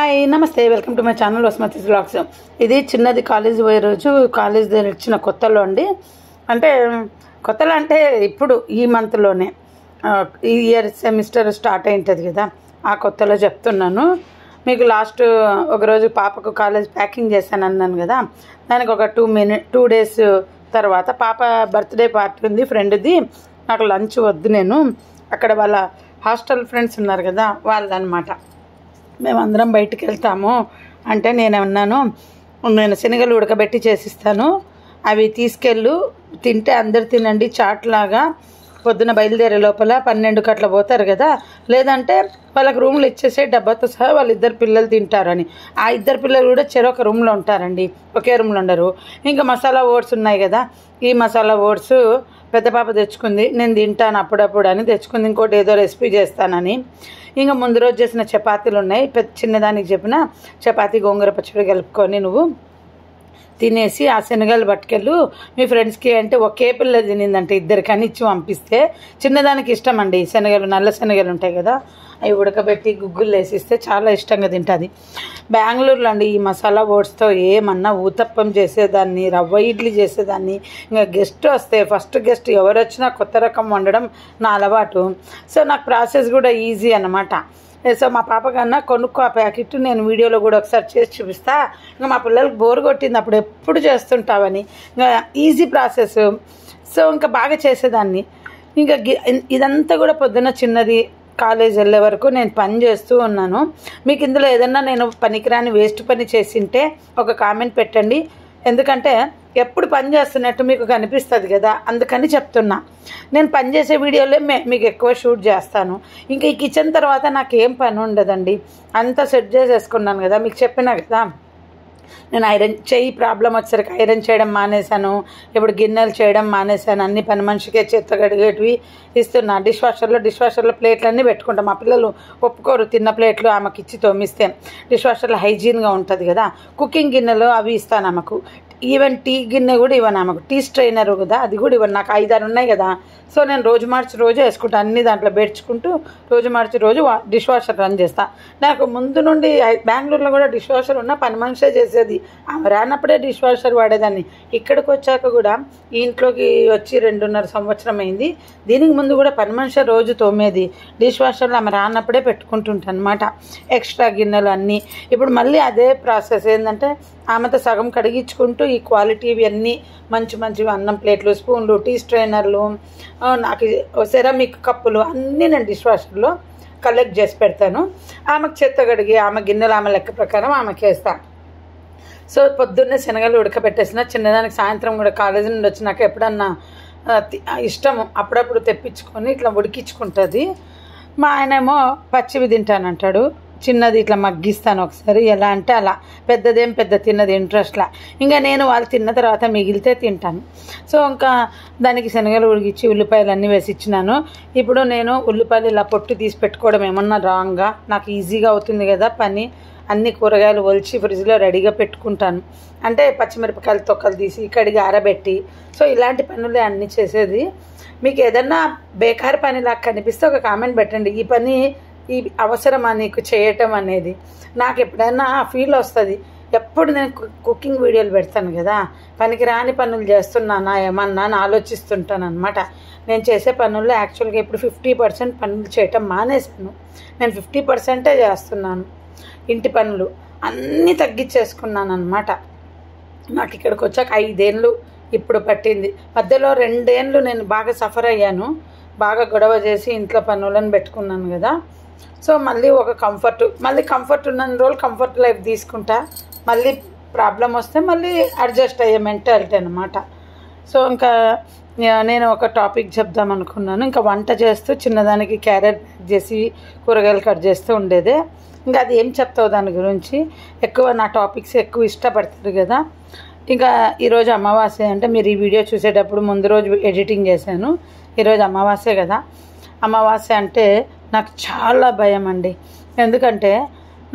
hi నమస్తే welcome to my channel Vasmathi vlogs ఇది చిన్నది కాలేజ్ పోయే రోజు కాలేజ్ దగ్గర ఇచ్చిన కొత్తలో అండి అంటే కొత్తలో అంటే ఇప్పుడు ఈ మంత్లోనే ఆ, ఈ ఇయర్ సెమిస్టర్ స్టార్ట్ అయింటుంది కదా ఆ కొత్తలో చెప్తున్నాను మీకు లాస్ట్ ఒకరోజు పాపకు కాలేజ్ ప్యాకింగ్ చేశాను అన్నాను కదా దానికి ఒక టూ మినిట్ టూ డేస్ తర్వాత పాప బర్త్డే పార్టీ ఉంది ఫ్రెండ్ది నాకు లంచ్ వద్దు నేను అక్కడ వాళ్ళ హాస్టల్ ఫ్రెండ్స్ ఉన్నారు కదా వాళ్ళదనమాట మేమందరం బయటికి వెళ్తాము అంటే నేను అన్నాను నేను శనగలు ఉడకబెట్టి చేసిస్తాను అవి తీసుకెళ్ళు తింటే అందరు తినండి చాట్ లాగా పొద్దున బయలుదేరే లోపల పన్నెండుకి అట్లా పోతారు కదా లేదంటే వాళ్ళకి రూమ్లు ఇచ్చేసే డబ్బాతో సహా వాళ్ళ ఇద్దరు పిల్లలు తింటారని ఆ ఇద్దరు పిల్లలు కూడా చెరొక రూమ్లో ఉంటారండి ఒకే రూమ్లో ఉండరు ఇంకా మసాలా ఓట్స్ ఉన్నాయి కదా ఈ మసాలా ఓట్స్ పెద్ద పాప తెచ్చుకుంది నేను తింటాను అప్పుడప్పుడు అని తెచ్చుకుంది ఇంకోటి ఏదో రెసిపీ చేస్తానని ఇంకా ముందు రోజు చేసిన చపాతీలు ఉన్నాయి పెద్ద చిన్నదానికి చెప్పిన చపాతీ గోంగూర పచ్చడి కలుపుకొని నువ్వు తినేసి ఆ శనగలు పట్టుకెళ్ళు మీ ఫ్రెండ్స్కి అంటే ఒకే పిల్ల తినిందంటే ఇద్దరికని ఇచ్చి పంపిస్తే చిన్నదానికి ఇష్టం అండి ఈ శనగలు నల్ల శనగలు ఉంటాయి కదా అవి ఉడకబెట్టి గుగ్గులు వేసిస్తే చాలా ఇష్టంగా తింటుంది బెంగళూరులో అండి ఈ మసాలా ఓట్స్తో ఏమన్నా ఊతప్పం చేసేదాన్ని రవ్వ ఇడ్లీ చేసేదాన్ని ఇంకా గెస్ట్ వస్తే ఫస్ట్ గెస్ట్ ఎవరు వచ్చినా కొత్త రకం వండడం నా అలవాటు సో నాకు ప్రాసెస్ కూడా ఈజీ అన్నమాట సో మా పాప కన్నా కొనుక్కో ఆ ప్యాకెట్ నేను వీడియోలో కూడా ఒకసారి చేసి చూపిస్తా ఇంకా మా పిల్లలకి బోర్ కొట్టింది అప్పుడు ఎప్పుడు చేస్తుంటావని ఇంకా ఈజీ ప్రాసెస్ సో ఇంకా బాగా చేసేదాన్ని ఇంకా గి- ఇదంతా కూడా పొద్దున్న చిన్నది కాలేజ్ వెళ్ళే వరకు నేను పని చేస్తూ ఉన్నాను మీకు ఇందులో ఏదన్నా నేను పనికిరాని వేస్ట్ పని చేసింటే ఒక కామెంట్ పెట్టండి ఎందుకంటే ఎప్పుడు పని చేస్తున్నట్టు మీకు కనిపిస్తుంది కదా అందుకని చెప్తున్నా నేను పని చేసే వీడియోలే మే మీకు ఎక్కువ షూట్ చేస్తాను ఇంకా ఈ కిచెన్ తర్వాత నాకు ఏం పని ఉండదండి అంతా సెట్ చేసేసుకున్నాను కదా మీకు చెప్పినా కదా నేను ఐరన్ చెయ్యి ప్రాబ్లం వచ్చేసరికి ఐరన్ చేయడం మానేశాను ఇప్పుడు గిన్నెలు చేయడం మానేశాను అన్ని పని మనిషికే చెత్త కడిగేటివి ఇస్తున్నా డిష్ వాషర్లో డిష్ వాషర్లో ప్లేట్లు అన్నీ పెట్టుకుంటాం మా పిల్లలు ఒప్పుకోరు తిన్న ప్లేట్లు ఆమెకి ఇచ్చి తోమిస్తే డిష్ వాషర్లో హైజీన్గా ఉంటుంది కదా కుకింగ్ గిన్నెలు అవి ఇస్తాను ఆమెకు ఈవెన్ టీ గిన్నె కూడా ఇవ్వను ఆమెకు టీ స్ట్రైనర్ కదా అది కూడా ఇవ్వను నాకు ఐదారు ఉన్నాయి కదా సో నేను రోజు మార్చి రోజు వేసుకుంటా అన్ని దాంట్లో పెట్టుకుంటూ రోజు మార్చి రోజు వా- డిష్ వాషర్ రన్ చేస్తా నాకు ముందు నుండి ఐ- బెంగళూరులో కూడా డిష్ వాషర్ ఉన్న పని మనిషే చేసేది ఆమె రానప్పుడే డిష్ వాషర్ వాడేదాన్ని ఇక్కడికి వచ్చాక కూడా ఈ ఇంట్లోకి వచ్చి రెండున్నర సంవత్సరం అయింది దీనికి ముందు కూడా పని మనిషి రోజు తోమేది డిష్ వాషర్లో ఆమె రానప్పుడే పెట్టుకుంటుంటాను అనమాట ఎక్స్ట్రా గిన్నెలు అన్నీ ఇప్పుడు మళ్ళీ అదే ప్రాసెస్ ఏంటంటే ఆమెతో సగం కడిగించుకుంటూ ఈ క్వాలిటీ ఇవన్నీ మంచి మంచివి అన్నం ప్లేట్లు స్పూన్లు టీ స్ట్రైనర్లు ఆ, నాకు సెరామిక్ కప్పులు అన్నీ నేను డిష్ వాషర్లో కలెక్ట్ చేసి పెడతాను ఆమెకు చెత్త కడిగి ఆమె గిన్నెలు ఆమె లెక్క ప్రకారం ఆమెకి వేస్తాను సో పొద్దున్నే శనగలు ఉడకబెట్టేసిన చిన్నదానికి సాయంత్రం కూడా కాలేజీ నుండి వచ్చినాక ఎప్పుడన్నా ఆ, తి- ఆ, ఇష్టము అప్పుడప్పుడు తెప్పించుకొని ఇట్లా ఉడికించుకుంటుంది మా ఆయనేమో పచ్చివి తింటానంటాడు చిన్నది ఇట్లా మగ్గిస్తాను ఒకసారి ఎలా అంటే అలా పెద్దదేం పెద్ద తిన్నది ఇంట్రెస్ట్లా ఇంకా నేను వాళ్ళు తిన్న తర్వాత మిగిలితే తింటాను సో ఇంకా దానికి శనగలు ఉడికిచ్చి ఉల్లిపాయలు అన్నీ వేసి ఇచ్చినాను ఇప్పుడు నేను ఉల్లిపాయలు ఇలా పొట్టు తీసి పెట్టుకోవడం ఏమన్నా రాంగ్గా నాకు ఈజీగా అవుతుంది కదా పని అన్ని కూరగాయలు ఒలిచి ఫ్రిడ్జ్లో రెడీగా పెట్టుకుంటాను అంటే పచ్చిమిరపకాయలు తొక్కలు తీసి కడిగి ఆరబెట్టి సో ఇలాంటి పనులే అన్నీ చేసేది మీకు ఏదన్నా బేకార్ పని లాగా కనిపిస్తే ఒక కామెంట్ పెట్టండి ఈ పని ఈ అవసరమా నీకు చేయటం అనేది నాకు ఎప్పుడైనా ఫీల్ వస్తుంది ఎప్పుడు నేను కు- కుకింగ్ వీడియోలు పెడతాను కదా పనికి రాని పనులు చేస్తున్నానా ఏమన్నా అని ఆలోచిస్తుంటాను అనమాట నేను చేసే పనుల్లో యాక్చువల్గా ఇప్పుడు ఫిఫ్టీ పర్సెంట్ పనులు చేయటం మానేశాను నేను ఫిఫ్టీ పర్సెంటే చేస్తున్నాను ఇంటి పనులు అన్నీ తగ్గించేసుకున్నాను అనమాట నాకు ఇక్కడికి వచ్చాక ఐదేళ్ళు ఇప్పుడు పట్టింది మధ్యలో రెండేళ్ళు నేను బాగా సఫర్ అయ్యాను బాగా గొడవ చేసి ఇంట్లో పనులను పెట్టుకున్నాను కదా సో మళ్ళీ ఒక కంఫర్ట్ మళ్ళీ కంఫర్ట్ ఉన్న రోజులు కంఫర్ట్ లైఫ్ తీసుకుంటా మళ్ళీ ప్రాబ్లం వస్తే మళ్ళీ అడ్జస్ట్ అయ్యే మెంటాలిటీ అనమాట సో ఇంకా యా, నేను ఒక టాపిక్ చెప్దాం అనుకున్నాను ఇంకా వంట చేస్తూ చిన్నదానికి క్యారెట్ కట్ చేసి కూరగాయలు కట్ చేస్తూ ఉండేదే ఇంకా అది ఏం చెప్తావు దాని గురించి ఎక్కువ నా టాపిక్స్ ఎక్కువ ఇష్టపడతారు కదా ఇంకా ఈరోజు అమావాస్య అంటే మీరు ఈ వీడియో చూసేటప్పుడు ముందు రోజు ఎడిటింగ్ చేశాను ఈరోజు అమావాస్య కదా అమావాస్య అంటే నాకు చాలా భయం అండి ఎందుకంటే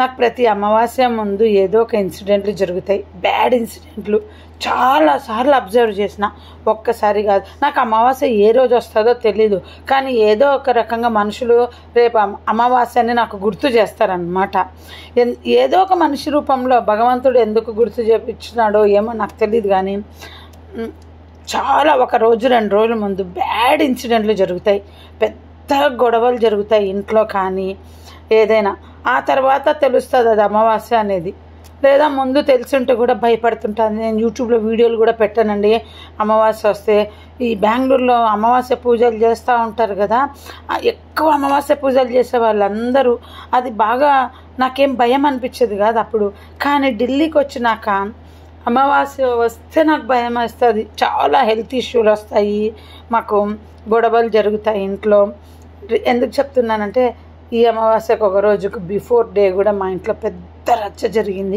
నాకు ప్రతి అమావాస్య ముందు ఏదో ఒక ఇన్సిడెంట్లు జరుగుతాయి బ్యాడ్ ఇన్సిడెంట్లు చాలా సార్లు అబ్జర్వ్ చేసిన ఒక్కసారి కాదు నాకు అమావాస్య ఏ రోజు వస్తుందో తెలీదు కానీ ఏదో ఒక రకంగా మనుషులు రేపు అమ- అమావాస్యని నాకు గుర్తు చేస్తారనమాట ఎన్- ఏదో ఒక మనిషి రూపంలో భగవంతుడు ఎందుకు గుర్తు చేపించినాడో ఏమో నాకు తెలియదు కానీ మ్, చాలా ఒక రోజు రెండు రోజుల ముందు బ్యాడ్ ఇన్సిడెంట్లు జరుగుతాయి పెద్ద గొడవలు జరుగుతాయి ఇంట్లో కానీ ఏదైనా ఆ తర్వాత తెలుస్తుంది అది అమావాస్య అనేది లేదా ముందు తెలిసింటే కూడా భయపడుతుంటాను నేను యూట్యూబ్లో వీడియోలు కూడా పెట్టానండి అమావాస్య వస్తే ఈ బెంగళూరులో అమావాస్య పూజలు చేస్తూ ఉంటారు కదా ఆ ఎక్కువ అమావాస్య పూజలు చేసే వాళ్ళందరూ అది బాగా నాకేం భయం అనిపించేది కాదు అప్పుడు కానీ ఢిల్లీకి వచ్చినాక అమావాస్య వస్తే నాకు భయం వేస్తుంది చాలా హెల్త్ ఇష్యూలు వస్తాయి మాకు గొడవలు జరుగుతాయి ఇంట్లో ఎందుకు చెప్తున్నానంటే ఈ అమావాస్యకు ఒక రోజుకు బిఫోర్ డే కూడా మా ఇంట్లో పెద్ద రచ్చ జరిగింది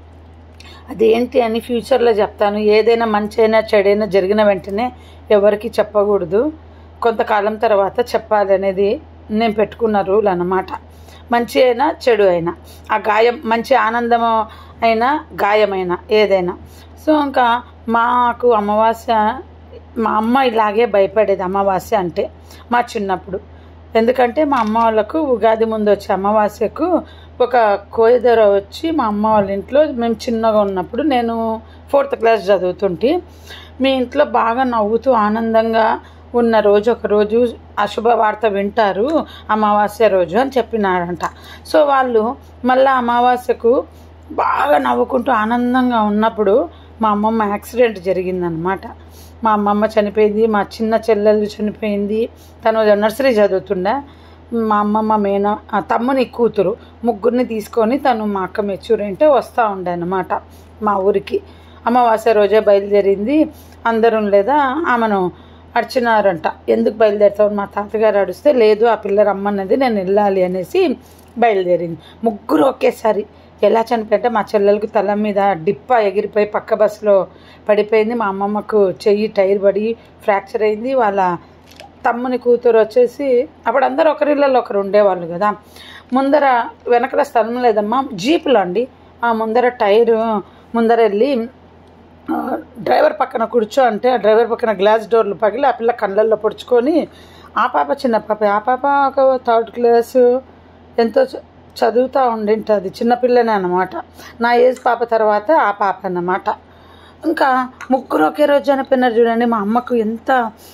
అదేంటి అని ఫ్యూచర్లో చెప్తాను ఏదైనా మంచి అయినా చెడైనా జరిగిన వెంటనే ఎవరికి చెప్పకూడదు కొంతకాలం తర్వాత చెప్పాలి అనేది నేను పెట్టుకున్న రూల్ అన్నమాట మంచి అయినా చెడు అయినా ఆ గాయం మంచి ఆనందం అయినా గాయమైనా ఏదైనా సో ఇంకా మాకు అమావాస్య మా అమ్మ ఇలాగే భయపడేది అమావాస్య అంటే మా చిన్నప్పుడు ఎందుకంటే మా అమ్మ వాళ్ళకు ఉగాది ముందు వచ్చే అమావాస్యకు ఒక కోయదర వచ్చి మా అమ్మ వాళ్ళ ఇంట్లో మేము చిన్నగా ఉన్నప్పుడు నేను ఫోర్త్ క్లాస్ చదువుతుంటే మీ ఇంట్లో బాగా నవ్వుతూ ఆనందంగా ఉన్న రోజు ఒక రోజు అశుభ వార్త వింటారు అమావాస్య రోజు అని చెప్పినారంట సో వాళ్ళు మళ్ళీ అమావాస్యకు బాగా నవ్వుకుంటూ ఆనందంగా ఉన్నప్పుడు మా అమ్మమ్మ యాక్సిడెంట్ జరిగిందనమాట మా అమ్మమ్మ చనిపోయింది మా చిన్న చెల్లెలు చనిపోయింది తను నర్సరీ చదువుతుండే మా అమ్మమ్మ మేన ఆ తమ్ముని కూతురు ముగ్గురిని తీసుకొని తను మా అక్క మెచ్యూర్ అంటే వస్తూ ఉండే అనమాట మా ఊరికి అమావాస్య రోజే బయలుదేరింది అందరూ లేదా ఆమెను అడిచినారంట ఎందుకు బయలుదేరుతావు మా తాతగారు అడిస్తే లేదు ఆ పిల్ల రమ్మన్నది నేను వెళ్ళాలి అనేసి బయలుదేరింది ముగ్గురు ఒకేసారి ఎలా చనిపోయింటే మా చెల్లెలకు తల మీద డిప్ప ఎగిరిపోయి పక్క బస్సులో పడిపోయింది మా అమ్మమ్మకు చెయ్యి టైర్ పడి ఫ్రాక్చర్ అయింది వాళ్ళ తమ్ముని కూతురు వచ్చేసి అప్పుడు అందరూ ఒకరిళ్ళలో ఒకరు ఉండేవాళ్ళు కదా ముందర వెనకల స్థలం లేదమ్మా జీపులో అండి ఆ ముందర టైరు ముందర వెళ్ళి ఆ, డ్రైవర్ పక్కన కూర్చో అంటే ఆ డ్రైవర్ పక్కన గ్లాస్ డోర్లు పగిలి ఆ పిల్ల కళ్ళల్లో పొడుచుకొని ఆ పాప చిన్న పాప ఆ పాప ఒక థర్డ్ క్లాసు ఎంతో చ- చదువుతూ ఉండింటుంది చిన్నపిల్లనే అన్నమాట నా ఏజ్ పాప తర్వాత ఆ పాప అన్నమాట ఇంకా ముగ్గురు ఒకే రోజు చనిపోయినారు చూడండి మా అమ్మకు ఎంత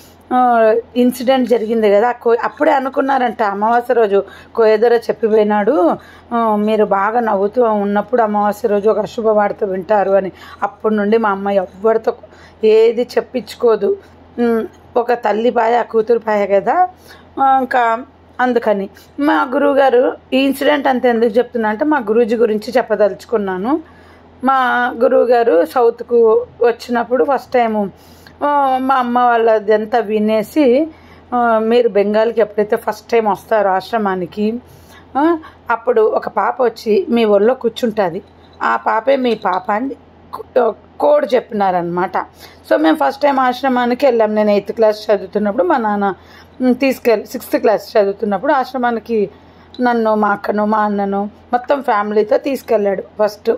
ఇన్సిడెంట్ జరిగింది కదా కో అప్పుడే అనుకున్నారంట అమావాస్య రోజు కోయదర చెప్పిపోయినాడు ఆ, మీరు బాగా నవ్వుతూ ఉన్నప్పుడు అమావాస్య రోజు ఒక అశుభ వార్త వింటారు అని అప్పటి నుండి మా అమ్మ ఎవ్వరితో ఏది చెప్పించుకోదు ఉమ్, ఒక తల్లి పాయ కూతురు పాయ కదా ఆ, ఇంకా అందుకని మా గురువుగారు ఈ ఇన్సిడెంట్ అంత ఎందుకు చెప్తున్నా అంటే మా గురూజీ గురించి చెప్పదలుచుకున్నాను మా గురువుగారు సౌత్కు వచ్చినప్పుడు ఫస్ట్ టైము ఆ, మా అమ్మ వాళ్ళదంతా వినేసి ఆ, మీరు బెంగాల్కి ఎప్పుడైతే ఫస్ట్ టైం వస్తారో ఆశ్రమానికి ఆ, అప్పుడు ఒక పాప వచ్చి మీ ఒళ్ళో కూర్చుంటుంది ఆ పాపే మీ పాప అని కో- కోడ్ చెప్పినారనమాట సో మేము ఫస్ట్ టైం ఆశ్రమానికి వెళ్ళాం నేను ఎయిత్ క్లాస్ చదువుతున్నప్పుడు మా నాన్న మ్, తీసుకెళ్ళి సిక్స్త్ క్లాస్ చదువుతున్నప్పుడు ఆశ్రమానికి నన్ను మా అక్కను మా అన్నను మొత్తం ఫ్యామిలీతో తీసుకెళ్ళాడు ఫస్ట్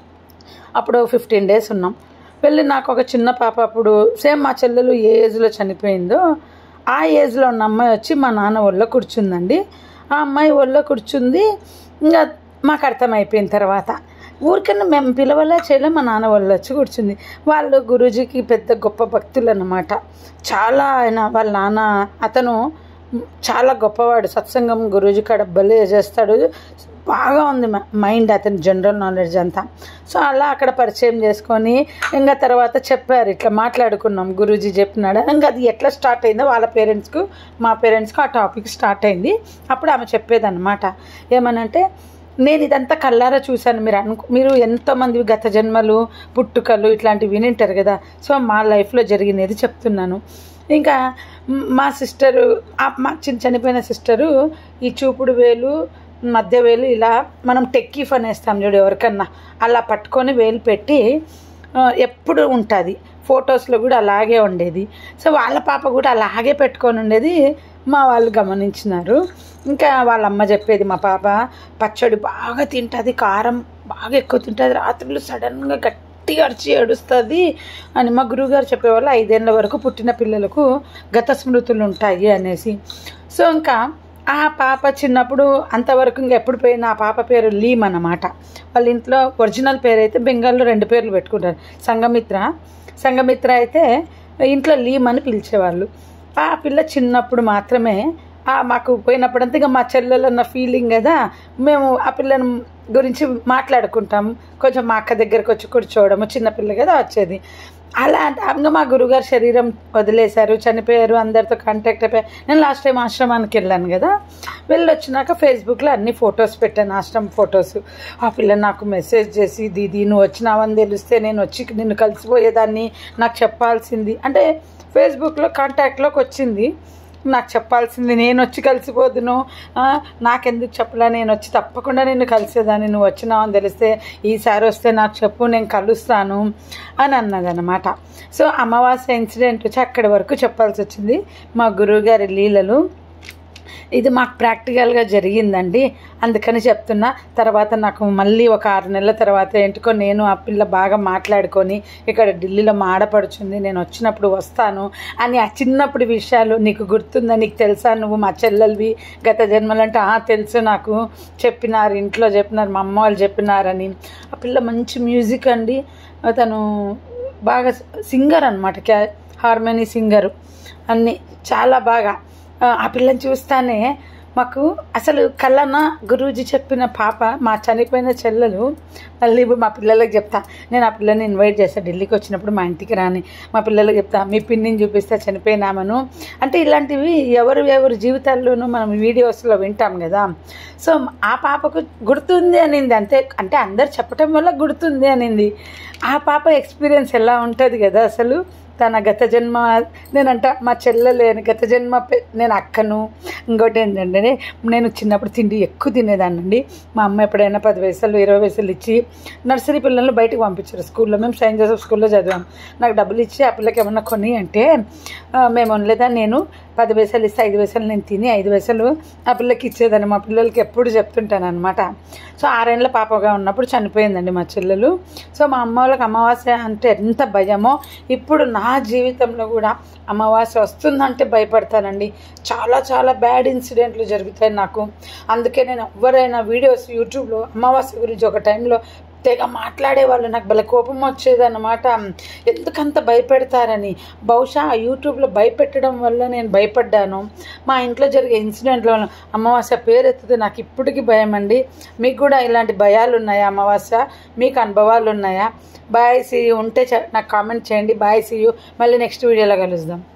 అప్పుడు ఫిఫ్టీన్ డేస్ ఉన్నాం వెళ్ళి నాకు ఒక చిన్న పాప అప్పుడు సేమ్ మా చెల్లెలు ఏ ఏజ్లో చనిపోయిందో ఆ ఏజ్లో ఉన్న అమ్మాయి వచ్చి మా నాన్న ఒళ్ళో కూర్చుందండి ఆ అమ్మాయి ఒళ్ళో కూర్చుంది ఇంకా మాకు అర్థమైపోయిన తర్వాత ఊరికన్నా మేము పిలవలే చేయలే మా నాన్న వాళ్ళు వచ్చి కూర్చుంది వాళ్ళు గురూజీకి పెద్ద గొప్ప భక్తులు అన్నమాట చాలా ఆయన వాళ్ళ నాన్న అతను చాలా గొప్పవాడు సత్సంగం గురూజీ కాడ భలే చేస్తాడు బాగా ఉంది మ- మైండ్ అతని జనరల్ నాలెడ్జ్ అంతా సో అలా అక్కడ పరిచయం చేసుకొని ఇంకా తర్వాత చెప్పారు ఇట్లా మాట్లాడుకున్నాం గురూజీ చెప్పినాడు ఇంకా అది ఎట్లా స్టార్ట్ అయిందో వాళ్ళ పేరెంట్స్కు మా పేరెంట్స్కు ఆ టాపిక్ స్టార్ట్ అయింది అప్పుడు ఆమె చెప్పేదన్నమాట ఏమనంటే నేను ఇదంతా కల్లారా చూశాను మీరు అను మీరు ఎంతోమంది గత జన్మలు పుట్టుకలు ఇట్లాంటివి వినింటారు కదా సో మా లైఫ్లో జరిగినది చెప్తున్నాను ఇంకా మ్- మా సిస్టరు ఆ- మా చిన్న చనిపోయిన సిస్టరు ఈ చూపుడు వేలు మధ్య వేలు ఇలా మనం టెక్కీఫ్ అనేస్తాం చూడు ఎవరికన్నా అలా పట్టుకొని వేలు పెట్టి ఆ, ఎప్పుడు ఉంటుంది ఫొటోస్లో కూడా అలాగే ఉండేది సో వాళ్ళ పాప కూడా అలాగే పెట్టుకొని ఉండేది మా వాళ్ళు గమనించినారు ఇంకా వాళ్ళ అమ్మ చెప్పేది మా పాప పచ్చడి బాగా తింటుంది కారం బాగా ఎక్కువ తింటుంది రాత్రులు సడన్గా గట్టిగా అరిచి ఏడుస్తుంది అని మా గురువుగారు చెప్పేవాళ్ళు ఐదేళ్ళ వరకు పుట్టిన పిల్లలకు గత స్మృతులు ఉంటాయి అనేసి సో ఇంకా ఆ పాప చిన్నప్పుడు అంతవరకు ఇంకా ఎప్పుడు పోయిన ఆ పాప పేరు లీమ్ అన్నమాట వాళ్ళ ఇంట్లో ఒరిజినల్ పేరు అయితే బెంగాల్లో రెండు పేర్లు పెట్టుకుంటారు సంగమిత్ర సంగమిత్ర అయితే ఇంట్లో లీమ్ అని పిలిచేవాళ్ళు ఆ పిల్ల చిన్నప్పుడు మాత్రమే ఆ మాకు పోయినప్పుడంతా ఇక మా చెల్లెలు అన్న ఫీలింగ్ కదా మేము ఆ పిల్లని గురించి మాట్లాడుకుంటాం కొంచెం మా అక్క దగ్గరకు వచ్చి కూర్చోవడము చిన్నపిల్ల కదా వచ్చేది అలా ఇంకా మా గురుగారు శరీరం వదిలేశారు చనిపోయారు అందరితో కాంటాక్ట్ అయిపోయారు నేను లాస్ట్ టైం ఆశ్రమానికి వెళ్ళాను కదా వెళ్ళి వచ్చినాక ఫేస్బుక్లో అన్ని ఫొటోస్ పెట్టాను ఆశ్రమం ఫొటోస్ ఆ పిల్ల నాకు మెసేజ్ చేసి దీది నువ్వు వచ్చినావని తెలిస్తే నేను వచ్చి నిన్ను కలిసిపోయేదాన్ని నాకు చెప్పాల్సింది అంటే ఫేస్బుక్లో కాంటాక్ట్లోకి వచ్చింది నాకు చెప్పాల్సింది నేను వచ్చి కలిసిపోదును ఆ, నాకెందుకు చెప్పలా నేను వచ్చి తప్పకుండా నేను కలిసేదాన్ని నువ్వు వచ్చినావు అని తెలిస్తే ఈసారి వస్తే నాకు చెప్పు నేను కలుస్తాను అని అన్నదన్నమాట సో అమావాస్య ఇన్సిడెంట్ వచ్చి అక్కడి వరకు చెప్పాల్సి వచ్చింది మా గురువుగారి లీలలు ఇది మాకు ప్రాక్టికల్గా జరిగిందండి అందుకని చెప్తున్నా తర్వాత నాకు మళ్ళీ ఒక ఆరు నెలల తర్వాత ఏంటికో నేను ఆ పిల్ల బాగా మాట్లాడుకొని ఇక్కడ ఢిల్లీలో మాడపడుచుంది నేను వచ్చినప్పుడు వస్తాను అని ఆ చిన్నప్పుడు విషయాలు నీకు గుర్తుందా నీకు తెలుసా నువ్వు మా చెల్లెల్వి గత జన్మలంటే ఆ తెలుసు నాకు చెప్పినారు ఇంట్లో చెప్పినారు మా అమ్మ వాళ్ళు చెప్పినారని ఆ పిల్ల మంచి మ్యూజిక్ అండి తను బాగా సింగర్ అనమాట క్యా హార్మోనీ సింగరు అన్నీ చాలా బాగా ఆ, ఆ పిల్లని చూస్తానే మాకు అసలు కళ్ళన గురూజీ చెప్పిన పాప మా చనిపోయిన చెల్లెలు మళ్ళీ ఇప్పుడు మా పిల్లలకు చెప్తా నేను ఆ పిల్లని ఇన్వైట్ చేస్తాను ఢిల్లీకి వచ్చినప్పుడు మా ఇంటికి రాని మా పిల్లలకు చెప్తా మీ పిన్నిని చూపిస్తా చనిపోయినామను అంటే ఇలాంటివి ఎవరు ఎవరి జీవితాల్లోనూ మనం వీడియోస్లో వింటాం కదా సో ఆ పాపకు గుర్తుంది అనింది అంతే అంటే అందరు చెప్పటం వల్ల గుర్తుంది అనింది ఆ పాప ఎక్స్పీరియన్స్ ఎలా ఉంటుంది కదా అసలు తన గత జన్మ నేనంట మా చెల్లెలేని గత జన్మ పె- నేను అక్కను ఇంకోటి ఏంటంటే నేను చిన్నప్పుడు తిండి ఎక్కువ తినేదాన్నండి మా అమ్మ ఎప్పుడైనా పది పైసలు ఇరవై పైసలు ఇచ్చి నర్సరీ పిల్లల్ని బయటకు పంపించారు స్కూల్లో మేము సెయింట్ జోసెఫ్ స్కూల్లో చదివాం నాకు డబ్బులు ఇచ్చి ఆ పిల్లకి ఏమన్నా కొని అంటే ఆ, మేము ఉండలేదా నేను పది పైసలు ఇస్తే ఐదు పైసలు నేను తిని ఐదు పైసలు ఆ పిల్లకి ఇచ్చేదాన్ని మా పిల్లలకి ఎప్పుడు చెప్తుంటాను అనమాట సో ఆరేళ్ళ పాపగా ఉన్నప్పుడు చనిపోయిందండి మా చెల్లెలు సో మా అమ్మ వాళ్ళకి అమావాస్య అంటే ఎంత భయమో ఇప్పుడు నా జీవితంలో కూడా అమావాస్య వస్తుందంటే భయపడతానండి చాలా చాలా బ్యాడ్ ఇన్సిడెంట్లు జరుగుతాయి నాకు అందుకే నేను ఎవరైనా వీడియోస్ యూట్యూబ్లో అమావాస్య గురించి ఒక టైంలో తెగ మాట్లాడేవాళ్ళు నాకు భలే కోపం వచ్చేదన్నమాట ఎందుకంత భయపెడతారని బహుశా ఆ యూట్యూబ్లో భయపెట్టడం వల్ల నేను భయపడ్డాను మా ఇంట్లో జరిగే ఇన్సిడెంట్లో అమావాస్య పేరు ఎత్తితే నాకు ఇప్పటికీ భయం అండి మీకు కూడా ఇలాంటి భయాలు ఉన్నాయా అమావాస్య మీకు అనుభవాలు ఉన్నాయా బాయ్ సీ ఉంటే చె- నాకు కామెంట్ చేయండి బాయ్ సీ యూ మళ్ళీ నెక్స్ట్ వీడియోలో కలుద్దాం